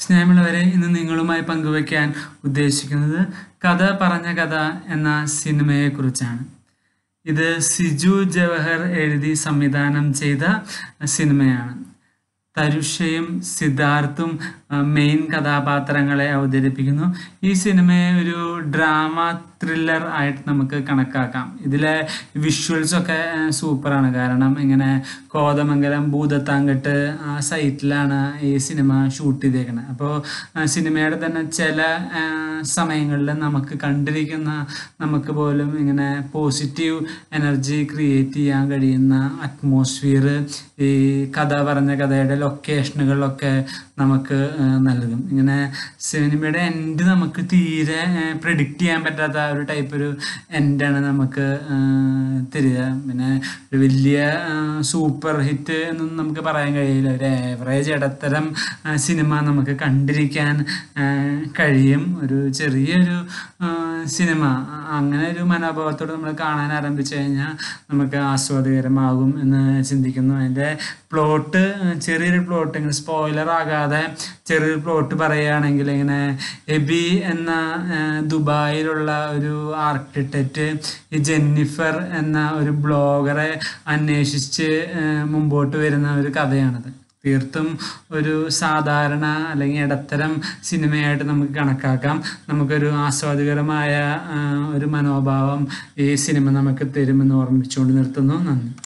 സ്നേഹമുള്ളവരെ ഇന്ന് നിങ്ങളുമായി പങ്കുവയ്ക്കാൻ ഉദ്ദേശിക്കുന്നത് കഥ പറഞ്ഞ കഥ എന്ന സിനിമയെക്കുറിച്ചാണ് ഇത് സിജു ജവഹർ എഴുതി സംവിധാനം ചെയ്ത സിനിമയാണ് തരുഷയും സിദ്ധാർത്ഥും മെയിൻ കഥാപാത്രങ്ങളെ അവതരിപ്പിക്കുന്നു ഈ സിനിമയെ ഒരു ഡ്രാമ ത്രില്ലർ ആയിട്ട് നമുക്ക് കണക്കാക്കാം ഇതിലെ വിഷ്വൽസ് ഒക്കെ സൂപ്പറാണ് കാരണം ഇങ്ങനെ കോതമംഗലം ഭൂതത്താങ്കട്ട് ആ സൈറ്റിലാണ് ഈ സിനിമ ഷൂട്ട് ചെയ്തേക്കുന്നത് അപ്പോൾ സിനിമയുടെ തന്നെ ചില സമയങ്ങളിൽ നമുക്ക് കണ്ടിരിക്കുന്ന നമുക്ക് പോലും ഇങ്ങനെ പോസിറ്റീവ് എനർജി ക്രിയേറ്റ് ചെയ്യാൻ കഴിയുന്ന അറ്റ്മോസ്ഫിയർ ഈ കഥ പറഞ്ഞ കഥയുടെ ലൊക്കേഷനുകളിലൊക്കെ നമുക്ക് നൽകും ഇങ്ങനെ സിനിമയുടെ എൻഡ് നമുക്ക് തീരെ പ്രിഡിക്റ്റ് ചെയ്യാൻ പറ്റാത്ത ഒരു ടൈപ്പ് ഒരു എൻഡാണ് നമുക്ക് തരിക പിന്നെ ഒരു വലിയ സൂപ്പർ ഹിറ്റ് എന്നൊന്നും നമുക്ക് പറയാൻ കഴിയില്ല ഒരു ആവറേജ് ഇടത്തരം സിനിമ നമുക്ക് കണ്ടിരിക്കാൻ കഴിയും ഒരു ചെറിയൊരു സിനിമ അങ്ങനെ ഒരു മനോഭാവത്തോടെ നമ്മൾ കാണാൻ ആരംഭിച്ചു കഴിഞ്ഞാൽ നമുക്ക് ആസ്വാദകരമാകും എന്ന് ചിന്തിക്കുന്നു അതിൻ്റെ പ്ലോട്ട് ചെറിയൊരു പ്ലോട്ട് ഇങ്ങനെ സ്പോയിലർ ആകാതെ ചെറിയൊരു പ്ലോട്ട് പറയുകയാണെങ്കിൽ ഇങ്ങനെ എബി എന്ന ദുബായിലുള്ള ഒരു ആർക്കിടെക്റ്റ് ഈ ജെന്നിഫർ എന്ന ഒരു ബ്ലോഗറെ അന്വേഷിച്ച് മുമ്പോട്ട് വരുന്ന ഒരു കഥയാണത് തീർത്തും ഒരു സാധാരണ അല്ലെങ്കിൽ ഇടത്തരം സിനിമയായിട്ട് നമുക്ക് കണക്കാക്കാം നമുക്കൊരു ആസ്വാദികരമായ ഒരു മനോഭാവം ഈ സിനിമ നമുക്ക് തരുമെന്ന് ഓർമ്മിച്ചുകൊണ്ട് നിർത്തുന്നു നന്ദി